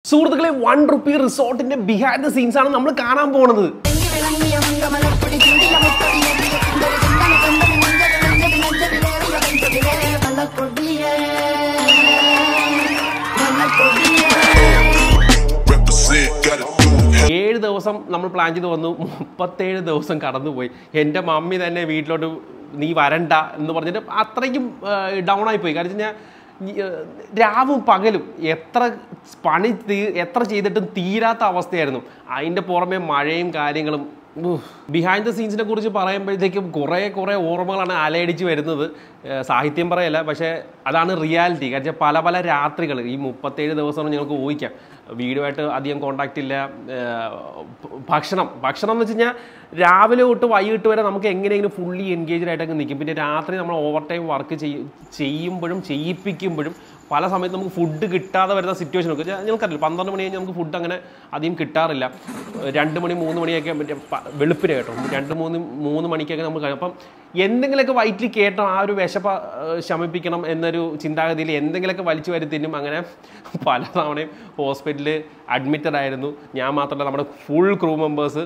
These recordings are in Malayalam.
സുഹൃത്തുക്കളെ വൺ റുപ്പി റിസോർട്ടിന്റെ ബിഹൈൻഡ് ദ സീൻസ് ആണ് നമ്മൾ കാണാൻ പോണത് Represent, gotta do it. ഏഴ് ദിവസം നമ്മൾ പ്ലാൻ ചെയ്ത് വന്നു മുപ്പത്തേഴ് ദിവസം കടന്നുപോയി എൻ്റെ മമ്മി തന്നെ വീട്ടിലോട്ട് നീ വരണ്ട എന്ന് പറഞ്ഞിട്ട് അത്രയ്ക്കും ഡൗൺ ആയിപ്പോയി കാരണം വെച്ച് കഴിഞ്ഞാൽ രാവും പകലും എത്ര പണി തീ എത്ര ചെയ്തിട്ടും തീരാത്ത അവസ്ഥയായിരുന്നു അതിൻ്റെ പുറമെ മഴയും കാര്യങ്ങളും ബിഹൈൻഡ് ദ സീൻസിനെ കുറിച്ച് പറയുമ്പോഴത്തേക്കും കുറേ കുറേ ഓർമ്മകളാണ് അലയടിച്ച് വരുന്നത് ഏഹ് സാഹിത്യം പറയല്ല പക്ഷേ അതാണ് റിയാലിറ്റി കാരണം വെച്ചാൽ പല പല രാത്രികൾ ഈ മുപ്പത്തേഴ് ദിവസം ഞങ്ങൾക്ക് ഊഹിക്കാം വീടുമായിട്ട് അധികം കോണ്ടാക്റ്റ് ഇല്ല ഏഹ് ഭക്ഷണം ഭക്ഷണം എന്ന് വെച്ച് കഴിഞ്ഞാൽ രാവിലെ തൊട്ട് വൈകിട്ട് വരെ നമുക്ക് എങ്ങനെയെങ്കിലും ഫുള്ളി എൻഗേജ്ഡ് ആയിട്ടൊക്കെ നിൽക്കും പിന്നെ രാത്രി നമ്മൾ ഓവർ ടൈം വർക്ക് ചെയ്യുമ്പോഴും ചെയ്യിപ്പിക്കുമ്പോഴും പല സമയത്ത് നമുക്ക് ഫുഡ് കിട്ടാതെ വരുന്ന സിറ്റുവേഷൻ ഒക്കെ ഞങ്ങൾക്കറിയില്ല പന്ത്രണ്ട് മണി കഴിഞ്ഞാൽ നമുക്ക് ഫുഡ് അങ്ങനെ അധികം കിട്ടാറില്ല രണ്ട് മണി മൂന്ന് മണിയൊക്കെ മറ്റേ പ- വെളുപ്പിന് കേട്ടോ രണ്ട് മൂന്ന് മൂന്ന് മണിക്കൊക്കെ നമ്മൾ കഴിയും അപ്പം എന്തെങ്കിലുമൊക്കെ വയറ്റിൽ കേട്ടോ ആ ഒരു വിശപ്പ ഏഹ് ശമിപ്പിക്കണം എന്നൊരു ചിന്താഗതിയിൽ എന്തെങ്കിലുമൊക്കെ വലിച്ചു വരി തിന്നും അങ്ങനെ പല തവണയും ഹോസ്പിറ്റലിൽ അഡ്മിറ്റഡ് ആയിരുന്നു ഞാൻ മാത്രമല്ല നമ്മുടെ ഫുൾ ക്രൂ മെമ്പേഴ്സ്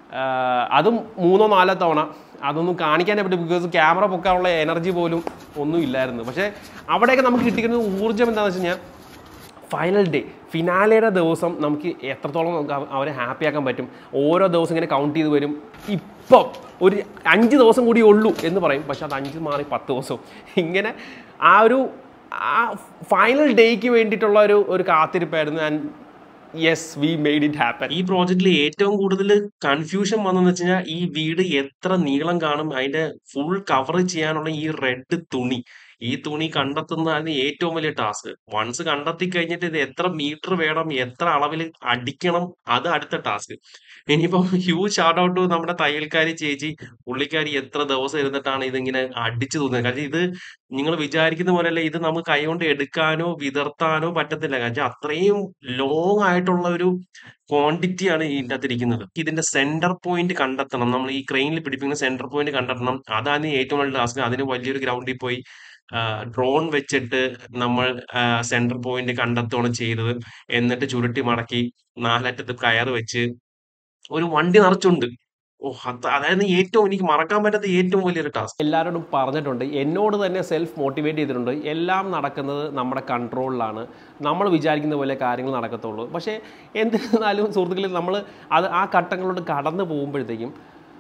അതും മൂന്നോ നാലോ തവണ അതൊന്നും കാണിക്കാനേ പറ്റും ബിക്കോസ് ക്യാമറ പൊക്കാനുള്ള എനർജി പോലും ഒന്നും ഇല്ലായിരുന്നു പക്ഷേ അവിടെയൊക്കെ നമുക്ക് കിട്ടിക്കുന്ന ഊർജ്ജം എന്താണെന്ന് വെച്ച് കഴിഞ്ഞാൽ ഫൈനൽ ഡേ ഫിനാലയുടെ ദിവസം നമുക്ക് എത്രത്തോളം നമുക്ക് അവ- അവരെ ഹാപ്പി ആക്കാൻ പറ്റും ഓരോ ദിവസം ഇങ്ങനെ കൗണ്ട് ചെയ്ത് വരും ഇപ്പം ഒരു അഞ്ച് ദിവസം കൂടി ഉള്ളൂ എന്ന് പറയും പക്ഷെ അത് അഞ്ച് മാറി പത്ത് ദിവസവും ഇങ്ങനെ ആ ഒരു ആ ഫൈനൽ ഡേക്ക് വേണ്ടിയിട്ടുള്ള ഒരു ഒരു കാത്തിരിപ്പായിരുന്നു and yes we made it happen ഈ പ്രോജക്റ്റിൽ ഏറ്റവും കൂടുതൽ കൺഫ്യൂഷൻ വന്നെന്ന് വെച്ച് കഴിഞ്ഞാൽ ഈ വീട് എത്ര നീളം കാണും അതിന്റെ ഫുൾ കവർ ചെയ്യാനുള്ള ഈ റെഡ് തുണി ഈ തുണി കണ്ടെത്തുന്നതാണ് ഏറ്റവും വലിയ ടാസ്ക് വൺസ് കണ്ടെത്തി കഴിഞ്ഞിട്ട് ഇത് എത്ര മീറ്റർ വേണം എത്ര അളവിൽ അടിക്കണം അത് അടുത്ത ടാസ്ക് ഇനിയിപ്പം ഹ്യൂജ് ഷാർട്ട് ഔട്ട് നമ്മുടെ തയ്യൽക്കാരി ചേച്ചി പുള്ളിക്കാരി എത്ര ദിവസം ഇരുന്നിട്ടാണ് ഇതിങ്ങനെ അടിച്ചു തോന്നുന്നത് കാരണം ഇത് നിങ്ങൾ വിചാരിക്കുന്ന പോലെയല്ല ഇത് നമുക്ക് കൈകൊണ്ട് എടുക്കാനോ വിതർത്താനോ പറ്റത്തില്ല കാരണം അത്രയും ലോങ് ആയിട്ടുള്ള ഒരു ക്വാണ്ടിറ്റിയാണ് ഇതിൻ്റെ അകത്തിരിക്കുന്നത് ഇതിന്റെ സെന്റർ പോയിന്റ് കണ്ടെത്തണം നമ്മൾ ഈ ക്രെയിനിൽ പിടിപ്പിക്കുന്ന സെന്റർ പോയിന്റ് കണ്ടെത്തണം അതാണ് ഏറ്റവും വലിയ ടാസ്ക് അതിന് വലിയൊരു ഗ്രൗണ്ടിൽ പോയി ഡ്രോൺ വെച്ചിട്ട് നമ്മൾ സെന്റർ പോയിന്റ് കണ്ടെത്തുകയാണ് ചെയ്തത് എന്നിട്ട് ചുരുട്ടി മടക്കി നാലറ്റത്ത് കയറ് വെച്ച് ഒരു വണ്ടി നിറച്ചുണ്ട് ഓ അത് അതായത് ഏറ്റവും എനിക്ക് മറക്കാൻ പറ്റാത്ത ഏറ്റവും വലിയൊരു ടാസ്ക് എല്ലാവരോടും പറഞ്ഞിട്ടുണ്ട് എന്നോട് തന്നെ സെൽഫ് മോട്ടിവേറ്റ് ചെയ്തിട്ടുണ്ട് എല്ലാം നടക്കുന്നത് നമ്മുടെ കൺട്രോളിലാണ് നമ്മൾ വിചാരിക്കുന്ന പോലെ കാര്യങ്ങൾ നടക്കത്തുള്ളൂ പക്ഷേ എന്നിരുന്നാലും സുഹൃത്തുക്കളിൽ നമ്മൾ അത് ആ ഘട്ടങ്ങളിലോട്ട് കടന്നു പോകുമ്പോഴത്തേക്കും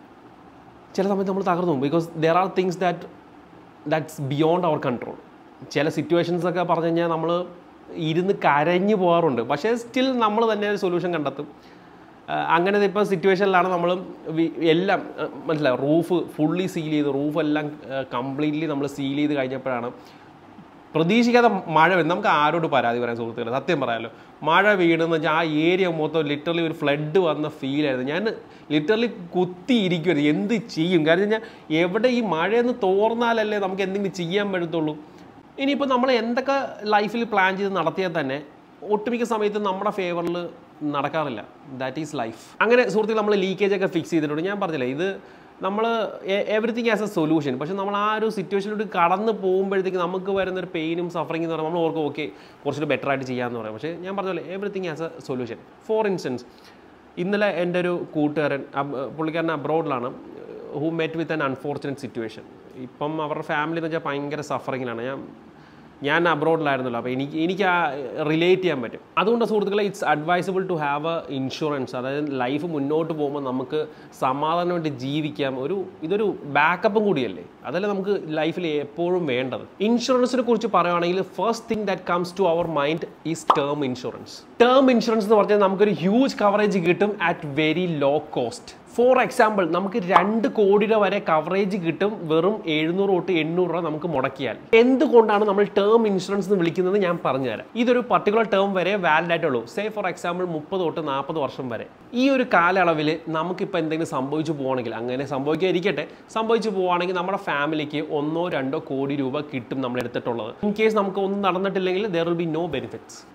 ചില സമയത്ത് നമ്മൾ തകർന്നു പോകും because there are things that that's beyond our control ചില സിറ്റുവേഷൻസ് ഒക്കെ പറഞ്ഞു കഴിഞ്ഞാൽ നമ്മൾ ഇരുന്ന് കരഞ്ഞു പോകാറുണ്ട് പക്ഷേ സ്റ്റിൽ നമ്മൾ തന്നെ ഒരു സൊല്യൂഷൻ കണ്ടെത്തും ആ, അങ്ങനത്തെ ഇപ്പോൾ സിറ്റുവേഷനിലാണ് നമ്മൾ എല്ലാം ആ, മനസ്സിലായി റൂഫ് ഫുള്ളി സീൽ ചെയ്ത് റൂഫ് എല്ലാം കംപ്ലീറ്റ്ലി നമ്മൾ സീൽ ചെയ്ത് കഴിഞ്ഞപ്പോഴാണ് പ്രതീക്ഷിക്കാതെ മഴ വരും നമുക്ക് ആരോട് പരാതി പറയാൻ സുഹൃത്തുക്കളെ സത്യം പറയാമല്ലോ മഴ വീണെന്ന് വെച്ചാൽ ആ ഏരിയ മൊത്തം ലിറ്ററലി ഒരു ഫ്ലഡ് വന്ന ഫീലായിരുന്നു ഞാൻ ലിറ്ററലി കുത്തിയിരിക്കുമായിരുന്നു എന്ത് ചെയ്യും കാരണം വെച്ചാൽ എവിടെ ഈ മഴയൊന്ന് തോർന്നാലല്ലേ നമുക്ക് എന്തെങ്കിലും ചെയ്യാൻ പറ്റത്തുള്ളൂ ഇനിയിപ്പോൾ നമ്മൾ എന്തൊക്കെ ലൈഫിൽ പ്ലാൻ ചെയ്ത് നടത്തിയാൽ തന്നെ ഒട്ടുമിക്ക സമയത്ത് നമ്മുടെ ഫേവറിൽ നടക്കാറില്ല ദാറ്റ് ഈസ് ലൈഫ് അങ്ങനെ സുഹൃത്തുക്കൾ നമ്മൾ ലീക്കേജ് ഒക്കെ ഫിക്സ് ചെയ്തിട്ടുണ്ട് ഞാൻ പറഞ്ഞില്ലേ ഇത് നമ്മൾ എവറിത്തിങ് ആസ് എ സൊല്യൂഷൻ പക്ഷെ നമ്മൾ ആ ഒരു സിറ്റുവേഷനിലോട്ട് കടന്ന് പോകുമ്പോഴത്തേക്ക് നമുക്ക് വരുന്ന ഒരു പെയിനും സഫറിങ് എന്ന് പറയുമ്പോൾ നമ്മൾ ഓർക്കും ഓക്കെ കുറച്ചുകൂടി ബെറ്റർ ആയിട്ട് ചെയ്യാമെന്ന് പറയാം പക്ഷേ ഞാൻ പറഞ്ഞ പോലെ everything as a solution for instance ഇന്നലെ എൻ്റെ ഒരു കൂട്ടുകാരൻ അബ് പുള്ളിക്കാരൻ അബ്രോഡിലാണ് who met with an unfortunate situation ഇപ്പം അവരുടെ ഫാമിലി എന്ന് വെച്ചാൽ ഭയങ്കര സഫറിങ്ങിലാണ് ഞാൻ ഞാൻ അബ്രോഡിലായിരുന്നല്ലോ അപ്പോൾ എനിക്ക് എനിക്ക് ആ റിലേറ്റ് ചെയ്യാൻ പറ്റും അതുകൊണ്ട് സുഹൃത്തുക്കളെ it's advisable to have a insurance അതായത് ലൈഫ് മുന്നോട്ട് പോകുമ്പോൾ നമുക്ക് സമാധാനമായിട്ട് ജീവിക്കാം ഒരു ഇതൊരു ബാക്കപ്പും കൂടിയല്ലേ അതല്ലേ നമുക്ക് ലൈഫിൽ എപ്പോഴും വേണ്ടത് ഇൻഷുറൻസിനെ കുറിച്ച് പറയുകയാണെങ്കിൽ first thing that comes to our mind is term insurance term insurance എന്ന് പറഞ്ഞാൽ നമുക്കൊരു ഹ്യൂജ് കവറേജ് കിട്ടും at very low cost for example നമുക്ക് രണ്ട് കോടി രൂപ വരെ കവറേജ് കിട്ടും വെറും എഴുന്നൂറ് തൊട്ട് എണ്ണൂറ് രൂപ നമുക്ക് മുടക്കിയാൽ എന്തുകൊണ്ടാണ് നമ്മൾ ടേം ഇൻഷുറൻസ് എന്ന് വിളിക്കുന്നത് ഞാൻ പറഞ്ഞുതരാം ഇതൊരു പർട്ടിക്കുലർ ടേം വരെ വാലിഡ് ആയിട്ടുള്ളൂ സേ ഫോർ എക്സാമ്പിൾ മുപ്പത് തൊട്ട് നാൽപ്പത് വർഷം വരെ ഈ ഒരു കാലയളവിൽ നമുക്കിപ്പോൾ എന്തെങ്കിലും സംഭവിച്ചു പോവുകയാണെങ്കിൽ അങ്ങനെ സംഭവിക്കാതിരിക്കട്ടെ സംഭവിച്ചു പോവുകയാണെങ്കിൽ നമ്മുടെ ഫാമിലിക്ക് ഒന്നോ രണ്ടോ കോടി രൂപ കിട്ടും നമ്മൾ എടുത്തിട്ടുള്ളത് ഇൻ കേസ് നമുക്ക് ഒന്നും നടന്നിട്ടില്ലെങ്കിൽ there will be no benefits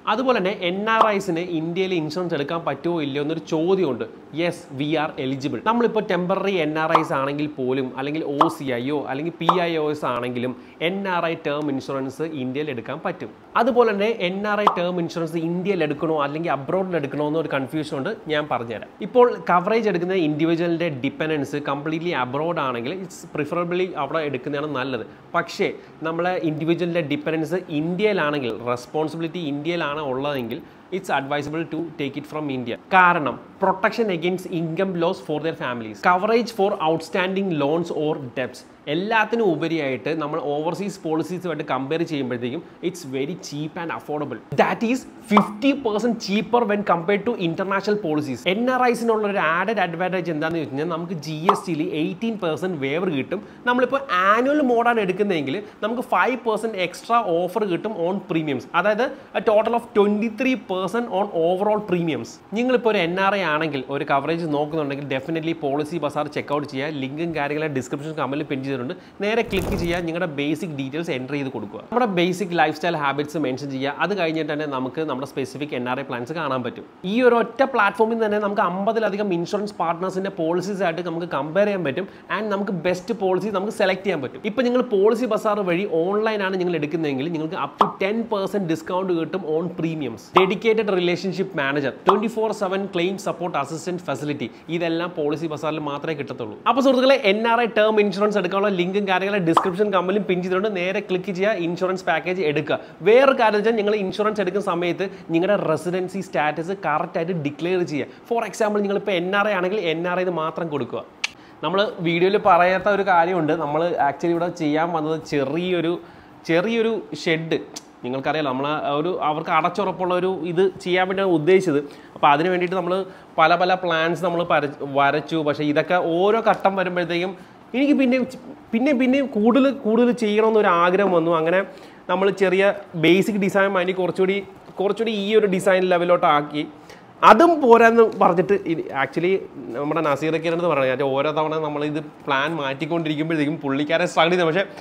അതുപോലെ തന്നെ എൻ ആർ ഐസിന് ഇന്ത്യയിൽ ഇൻഷുറൻസ് എടുക്കാൻ പറ്റുമോ ഇല്ലയോ എന്നൊരു ചോദ്യമുണ്ട് യെസ് വി ആർ എലിജിബിൾ നമ്മളിപ്പോൾ ടെമ്പററി എൻ ആർ ഐസ് ആണെങ്കിൽ പോലും അല്ലെങ്കിൽ ഒ സി ഐയോ അല്ലെങ്കിൽ പി ഐ ഒ എസ് ആണെങ്കിലും N R I term insurance ഇന്ത്യയിൽ എടുക്കാൻ പറ്റും അതുപോലെ തന്നെ N R I term insurance ഇന്ത്യയിൽ എടുക്കണോ അല്ലെങ്കിൽ അബ്രോഡിൽ എടുക്കണോ എന്നൊരു കൺഫ്യൂഷൻ ഉണ്ട് ഞാൻ പറഞ്ഞുതരാം ഇപ്പോൾ കവറേജ് എടുക്കുന്ന ഇൻഡിവിജ്വലിൻ്റെ ഡിപ്പെൻഡൻസ് കംപ്ലീറ്റ്ലി അബ്രോഡ് ആണെങ്കിൽ ഇറ്റ്സ് പ്രിഫറബിളി അവിടെ എടുക്കുന്നതാണ് നല്ലത് പക്ഷേ നമ്മളെ ഇൻഡിവിജ്വലിൻ്റെ ഡിപ്പെൻഡൻസ് ഇന്ത്യയിലാണെങ്കിൽ റെസ്പോൺസിബിലിറ്റി ഇന്ത്യയിലാണ് ഉള്ളതെങ്കിൽ it's advisable to take it from India കാരണം protection against income loss for their families coverage for outstanding loans or debts എല്ലാത്തിനും ഉപരിയായിട്ട് നമ്മൾ ഓവർസീസ് പോളിസീസുമായിട്ട് കമ്പയർ ചെയ്യുമ്പോഴത്തേക്കും it's very cheap and affordable that is fifty percent cheaper when compare to international policies N R ഐസിനുള്ള ഒരു ആഡഡ് അഡ്വാൻറ്റേജ് എന്താണെന്ന് വെച്ച് കഴിഞ്ഞാൽ നമുക്ക് ജി എസ് ടിയിൽ എയ്റ്റീൻ പെർസെൻറ്റ് വേവർ കിട്ടും നമ്മളിപ്പോൾ ആനുവൽ മോഡാണ് എടുക്കുന്നതെങ്കിൽ നമുക്ക് ഫൈവ് പെർസെൻറ്റ് എക്സ്ട്രാ ഓഫർ കിട്ടും ഓൺ പ്രീമിയംസ് അതായത് total of twenty three percent on overall premiums നിങ്ങളിപ്പോൾ ഒരു എൻ ആർ ഐ ആണെങ്കിൽ ഒരു കവറേജ് നോക്കുന്നുണ്ടെങ്കിൽ ഡെഫിനറ്റ്ലി പോളിസി ബസാർ ചെക്കൗട്ട് ചെയ്യുക ലിങ്കും കാര്യങ്ങളും ഡിസ്ക്രിപ്ഷൻ കമ്മിൽ പിൻ ചെയ്തിട്ടുണ്ട് നേരെ ക്ലിക്ക് ചെയ്യുക നിങ്ങളുടെ ബേസിക് ഡീറ്റെയിൽസ് എൻ്റർ ചെയ്ത് കൊടുക്കുക നമ്മുടെ basic life style habits mention ചെയ്യുക അത് കഴിഞ്ഞിട്ട് തന്നെ നമുക്ക് നമ്മുടെ specific N R I plans കാണാൻ പറ്റും ഈ ഒരു ഒറ്റ പ്ലാറ്റ്ഫോമിൽ തന്നെ നമുക്ക് അമ്പതിലധികം ഇൻഷുറൻസ് പാർട്ട്നേഴ്സിൻ്റെ പോളിസീസ് ആയിട്ട് നമുക്ക് കമ്പയർ ചെയ്യാൻ പറ്റും ആൻഡ് നമുക്ക് ബെസ്റ്റ് പോളിസി നമുക്ക് സെലക്ട് ചെയ്യാൻ പറ്റും ഇപ്പോൾ നിങ്ങൾ പോളിസി ബസാർ വഴി ഓൺലൈനാണ് നിങ്ങൾ എടുക്കുന്നതെങ്കിൽ നിങ്ങൾക്ക് up to ten percent discount കിട്ടും on premiums dedicated relationship manager twenty four seven claim support assistant facility ഇതെല്ലാം പോളിസി ബസാറിൽ മാത്രമേ കിട്ടത്തുള്ളൂ അപ്പോൾ സുഹൃത്തുക്കളെ N R I term insurance എടുക്കാനുള്ള ലിങ്കും കാര്യങ്ങളും ഡിസ്ക്രിപ്ഷൻ കമ്മിലും പിൻ ചെയ്തുകൊണ്ട് നേരെ ക്ലിക്ക് ചെയ്യുക ഇൻഷുറൻസ് പാക്കേജ് എടുക്കുക വേറൊരു കാര്യം വെച്ചാൽ നിങ്ങൾ ഇൻഷുറൻസ് എടുക്കുന്ന സമയത്ത് നിങ്ങളുടെ റെസിഡൻസി സ്റ്റാറ്റസ് കറക്റ്റായിട്ട് ഡിക്ലെയർ ചെയ്യുക ഫോർ എക്സാമ്പിൾ നിങ്ങളിപ്പോൾ എൻ ആർ ഐ ആണെങ്കിൽ എൻ ആർ ഐ മാത്രം കൊടുക്കുക നമ്മൾ വീഡിയോയിൽ പറയാത്ത ഒരു കാര്യമുണ്ട് നമ്മൾ ആക്ച്വലി ഇവിടെ ചെയ്യാൻ വന്നത് ചെറിയൊരു ചെറിയൊരു ഷെഡ് നിങ്ങൾക്കറിയാലോ നമ്മൾ ഒരു അവർക്ക് അടച്ചുറപ്പുള്ള ഒരു ഇത് ചെയ്യാൻ വേണ്ടിയാണ് ഉദ്ദേശിച്ചത് അപ്പോൾ അതിന് വേണ്ടിയിട്ട് നമ്മൾ പല പല പ്ലാൻസ് നമ്മൾ വരച്ചു പക്ഷേ ഇതൊക്കെ ഓരോ ഘട്ടം വരുമ്പോഴത്തേക്കും എനിക്ക് പിന്നെ പിന്നെ പിന്നെ കൂടുതൽ കൂടുതൽ ചെയ്യണമെന്നൊരു ആഗ്രഹം വന്നു അങ്ങനെ നമ്മൾ ചെറിയ ബേസിക് ഡിസൈൻ വേണ്ടി കുറച്ചുകൂടി കുറച്ചുകൂടി ഈ ഒരു ഡിസൈൻ ലെവലിലോട്ട് ആക്കി അതും പോരാന്ന് പറഞ്ഞിട്ട് ആക്ച്വലി നമ്മുടെ നസീറക്കിരണെന്ന് പറഞ്ഞാൽ ഓരോ തവണ നമ്മൾ ഇത് പ്ലാൻ മാറ്റിക്കൊണ്ടിരിക്കുമ്പോഴത്തേക്കും പുള്ളിക്കാരെ സ്ട്രഗിൾ ചെയ്തു പക്ഷേ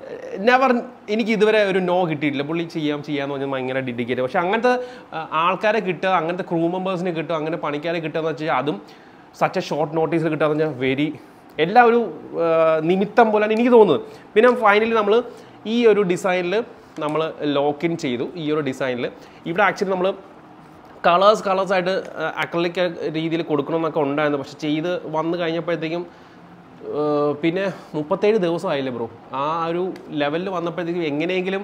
നെവർ എനിക്ക് ഇതുവരെ ഒരു നോ കിട്ടിയിട്ടില്ല പുള്ളി ചെയ്യാം ചെയ്യാന്ന് പറഞ്ഞാൽ ഭയങ്കര ഡെഡിക്കേറ്റ് പക്ഷെ അങ്ങനത്തെ ആ, ആൾക്കാരെ കിട്ടുക അങ്ങനത്തെ ക്രൂ മെമ്പേഴ്സിനെ കിട്ടുക അങ്ങനെ പണിക്കാരെ കിട്ടുക എന്ന് വെച്ചാൽ അതും സച്ച് എ ഷോർട്ട് നോട്ടീസിൽ കിട്ടുക എന്ന് പറഞ്ഞാൽ വെരി എല്ലാ ഒരു ആ, നിമിത്തം പോലെയാണ് എനിക്ക് തോന്നുന്നത് പിന്നെ ഫൈനലി നമ്മൾ ഈ ഒരു ഡിസൈനിൽ നമ്മൾ ലോക്കിൻ ചെയ്തു ഈ ഒരു ഡിസൈനിൽ ഇവിടെ ആക്ച്വലി നമ്മൾ കളേഴ്സ് കളേഴ്സ് ആയിട്ട് അക്രലിക് രീതിയിൽ കൊടുക്കണമെന്നൊക്കെ ഉണ്ടായിരുന്നു പക്ഷെ ചെയ്ത് വന്നു കഴിഞ്ഞപ്പോഴത്തേക്കും ഏർ, പിന്നെ മുപ്പത്തേഴ് ദിവസമായില്ലേ ബ്രോ ആ ഒരു ലെവലിൽ വന്നപ്പോഴത്തേക്കും എങ്ങനെയെങ്കിലും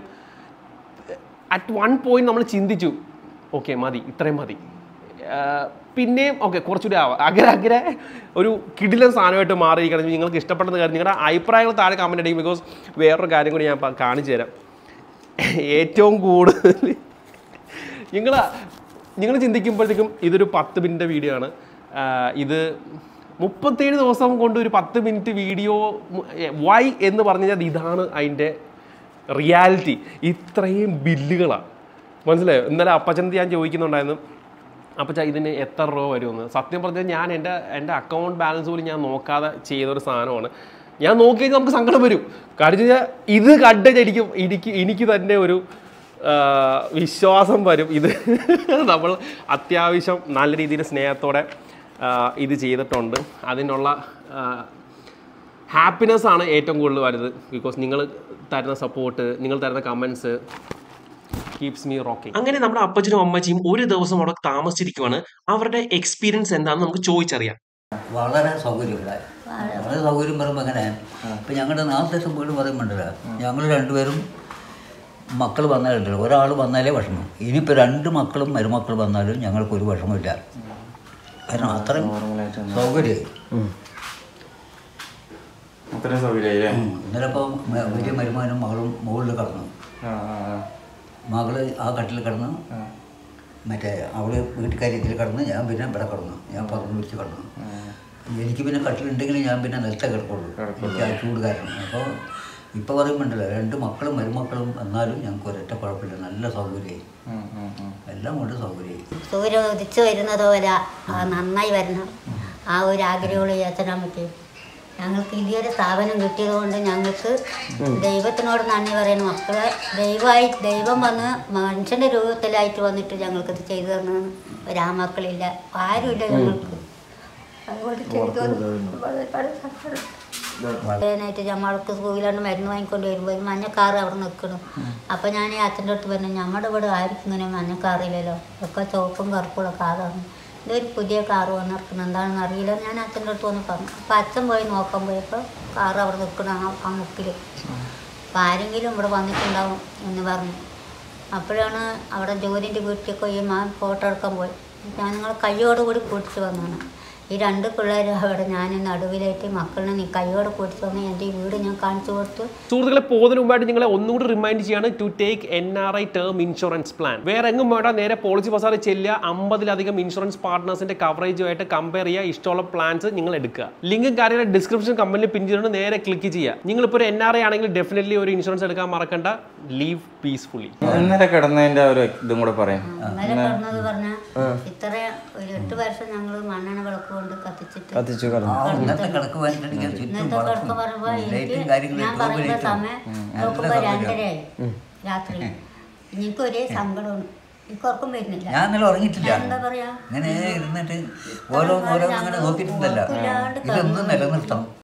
അറ്റ് വൺ പോയിന്റ് നമ്മൾ ചിന്തിച്ചു ഓക്കെ മതി ഇത്രയും മതി ഏർ, പിന്നെയും ഓക്കെ കുറച്ചുകൂടി ആവാം അഗ്ര അഗ്ര ഒരു കിടിലൻ സാധനമായിട്ട് മാറിയിരിക്കണം നിങ്ങൾക്ക് ഇഷ്ടപ്പെടുന്ന കാര്യം നിങ്ങളുടെ അഭിപ്രായങ്ങൾ താഴെ കമൻറ്റ് അടിക്കും ബിക്കോസ് വേറൊരു കാര്യം കൂടി ഞാൻ പ- കാണിച്ചു തരാം ഏറ്റവും കൂടുതൽ നിങ്ങൾ നിങ്ങൾ ചിന്തിക്കുമ്പോഴത്തേക്കും ഇതൊരു പത്ത് മിനിറ്റ് വീഡിയോ ആണ് ആഹ് ഇത് മുപ്പത്തേഴ് ദിവസം കൊണ്ട് ഒരു പത്ത് മിനിറ്റ് വീഡിയോ വൈ എന്ന് പറഞ്ഞു കഴിഞ്ഞാൽ ഇതാണ് അതിൻ്റെ റിയാലിറ്റി ഇത്രയും ബില്ലുകളാണ് മനസ്സിലായോ ഇന്നലെ അപ്പച്ചനത്ത് ഞാൻ ചോദിക്കുന്നുണ്ടായിരുന്നു അപ്പച്ച ഇതിന് എത്ര രൂപ വരുമെന്ന് സത്യം പറഞ്ഞാൽ ഞാൻ എൻ്റെ എൻ്റെ അക്കൗണ്ട് ബാലൻസ് പോലും ഞാൻ നോക്കാതെ ചെയ്തൊരു സാധനമാണ് ഞാൻ നോക്കി കഴിഞ്ഞാൽ നമുക്ക് സങ്കടം വരും കാരണം വെച്ച് കഴിഞ്ഞാൽ ഇത് കണ്ട് എനിക്ക് എനിക്ക് എനിക്ക് തന്നെ ഒരു ആ, വിശ്വാസം വരും ഇത് നമ്മൾ അത്യാവശ്യം നല്ല രീതിയിൽ സ്നേഹത്തോടെ ആ, ഇത് ചെയ്തിട്ടുണ്ട് അതിനുള്ള ഹാപ്പിനെസ് ആണ് ഏറ്റവും കൂടുതൽ വരുന്നത് ബിക്കോസ് നിങ്ങൾ തരുന്ന സപ്പോർട്ട് നിങ്ങൾ തരുന്ന കമൻസ് കീപ്സ് മീ റോക്കിംഗ് അങ്ങനെ നമ്മുടെ അപ്പച്ചനും അമ്മച്ചിയും ഒരു ദിവസം അവിടെ താമസിച്ചിരിക്കുവാണ് അവരുടെ എക്സ്പീരിയൻസ് എന്താണെന്ന് നമുക്ക് ചോദിച്ചറിയാം വളരെ സൗകര്യങ്ങളായി വളരെ സൗകര്യം പറയുമ്പോൾ എങ്ങനെ ഇപ്പം ഞങ്ങളുടെ നാളത്തെ വീട് പറയുമ്പോണ്ടല്ലോ ഞങ്ങൾ രണ്ടുപേരും മക്കൾ വന്നാലുണ്ടല്ലോ ഒരാൾ വന്നാലേ വിഷമം ഇനിയിപ്പോൾ രണ്ട് മക്കളും മരുമക്കൾ വന്നാലും ഞങ്ങൾക്ക് ഒരു വിഷമമില്ല കാരണം അത്രയും സൗകര്യമായി അത്രയും സൗകര്യമായില്ലേ ഇന്നലെ ഇപ്പോൾ വലിയ മരുമാനും മകളും മുകളിൽ കിടന്നു ആ ആ ആ. മകള് ആ കട്ടിൽ കിടന്നു മറ്റേ അവള് വീട്ടുകാരി ഇതിൽ കിടന്ന് ഞാൻ പിന്നെ ഇവിടെ കിടന്നു ഞാൻ പറഞ്ഞു വിളിച്ച് കിടന്നു എനിക്ക് പിന്നെ കട്ടിലുണ്ടെങ്കിൽ ഞാൻ പിന്നെ നിലത്തെ കിടക്കുള്ളൂ എനിക്ക് ആ ചൂട് കാരണം അപ്പോൾ ഇപ്പോൾ പറയുമ്പോണ്ടല്ലോ രണ്ട് മക്കളും മരുമക്കളും വന്നാലും ഞങ്ങൾക്ക് ഒരൊറ്റ കുഴപ്പമില്ല നല്ല സൗകര്യമായി ഉം, ഉം, ഉം. എല്ലാം കൊണ്ട് സൗകര്യമായി സൂര്യൻ ഉദിച്ചു വരുന്നത് പോലെ ആ നന്നായി വരണം ആ ഒരു ആഗ്രഹമുള്ള ചേച്ചനാൻ പറ്റി ഞങ്ങൾക്ക് ഇതുവരെ സ്ഥാപനം കിട്ടിയത് കൊണ്ട് ഞങ്ങൾക്ക് ദൈവത്തിനോട് നന്ദി പറയുന്നു മക്കളെ ദൈവമായി ദൈവം വന്ന് മനുഷ്യൻ്റെ രൂപത്തിലായിട്ട് വന്നിട്ട് ഞങ്ങൾക്കിത് ചെയ്തു തന്നതാണ് ഒരാമക്കളില്ല ആരുമില്ല ഞങ്ങൾക്ക് അതുകൊണ്ട് ചെയ്തു തന്നു. വളരെ വളരെ സങ്കടം. അതിനായിട്ട് നമ്മൾക്ക് സ്കൂളിലാണ് മരുന്ന് വാങ്ങിക്കൊണ്ട് വരുമ്പോൾ ഒരു മഞ്ഞക്കാറ് അവിടെ നിൽക്കണം അപ്പം ഞാൻ ഈ അച്ഛൻ്റെ അടുത്ത് പറഞ്ഞു നമ്മുടെ ഇവിടെ ആർക്കും ഇങ്ങനെ മഞ്ഞക്കാറില്ലല്ലോ ഒക്കെ ചുവപ്പും കറുപ്പുള്ള കാറാണ് ഇതൊരു പുതിയ കാറ് വന്നിരിക്കണം എന്താണെന്ന് അറിയില്ല ഞാൻ അച്ഛൻ്റെ അടുത്ത് വന്ന് പറഞ്ഞു അപ്പം അച്ഛൻ പോയി നോക്കാൻ പോയപ്പോൾ കാറ് അവിടെ നിൽക്കണം ആ ആ മുക്കിൽ അപ്പം ആരെങ്കിലും ഇവിടെ വന്നിട്ടുണ്ടാവും എന്ന് പറഞ്ഞു അപ്പോഴാണ് അവിടെ ജോലിൻ്റെ വീട്ടിലേക്ക് ഈ മാൻ ഫോട്ടോ എടുക്കാൻ പോയി ഞാൻ നിങ്ങൾ കയ്യോടുകൂടി കൂട്ടിച്ച് വന്നതാണ് ഈ രണ്ട് പിള്ളേർ അവിടെ ഞാൻ നടുവിലായിട്ട് മക്കളിനെ നീ കയ്യോടെ കൂട്ടിച്ച് വന്ന് എൻ്റെ ഈ വീട് ഞാൻ കാണിച്ചു കൊടുത്തു സുഹൃത്തുക്കളെ പോകുന്നതിന് മുമ്പായിട്ട് നിങ്ങളെ ഒന്നുകൂടി റിമൈൻഡ് ചെയ്യാണ് to take N R I term insurance plan വേറെ എങ്ങും വേണ്ട നേരെ പോളിസി ബസാറിൽ ചെല്ലുക അമ്പതിലധികം ഇൻഷുറൻസ് പാർട്ട്നേഴ്സിന്റെ കവറേജുമായിട്ട് കമ്പയർ ചെയ്യുക ഇഷ്ടമുള്ള പ്ലാൻസ് നിങ്ങൾ എടുക്കുക ലിങ്കും കാര്യങ്ങളും ഡിസ്ക്രിപ്ഷൻ കമ്പനിയിൽ പിൻ ചെയ്തുകൊണ്ട് നേരെ ക്ലിക്ക് ചെയ്യുക നിങ്ങളിപ്പോൾ ഒരു എൻ ആർ ഐ ആണെങ്കിൽ ഡെഫിനറ്റ്ലി ഒരു ഇൻഷുറൻസ് എടുക്കാൻ മറക്കണ്ട ലീവ് പീസ്ഫുള്ളി ഇന്നലെ കിടന്നതിന്റെ ഒരു ഇതും കൂടെ പറയാം ഇന്നലെ പറഞ്ഞത് പറഞ്ഞാൽ ഇത്ര ഒരു എട്ട് വർഷം ഞങ്ങൾ മണ്ണെണ്ണ വിളക്ക് കൊണ്ട് കത്തിച്ചിട്ട് കത്തിച്ചു കളഞ്ഞു ആ ഇന്നത്തെ കിടക്ക് വന്നിട്ടുണ്ടെങ്കിൽ ചുറ്റും ഇന്നത്തെ കിടക്ക് പറയുമ്പോൾ എനിക്ക് ലൈറ്റും കാര്യങ്ങളും ഞാൻ ട്യൂബ് പറയുന്ന ലൈറ്റും സമയം നോക്കുമ്പോൾ രണ്ടരയായി രാത്രി എനിക്ക് ഒരേ സങ്കടമാണ് എനിക്ക് ഉറക്കം വരുന്നില്ല ഞാൻ ഇന്നലെ ഉറങ്ങിയിട്ടില്ല ഞാൻ എന്താ പറയാ ഇങ്ങനെ ഇരുന്നിട്ട് ഓരോ ഓരോന്നും അങ്ങനെ നോക്കിയിട്ടുണ്ടല്ല ഉറക്കമില്ലാണ്ട് ഇതൊന്നും നിലനിർത്തണം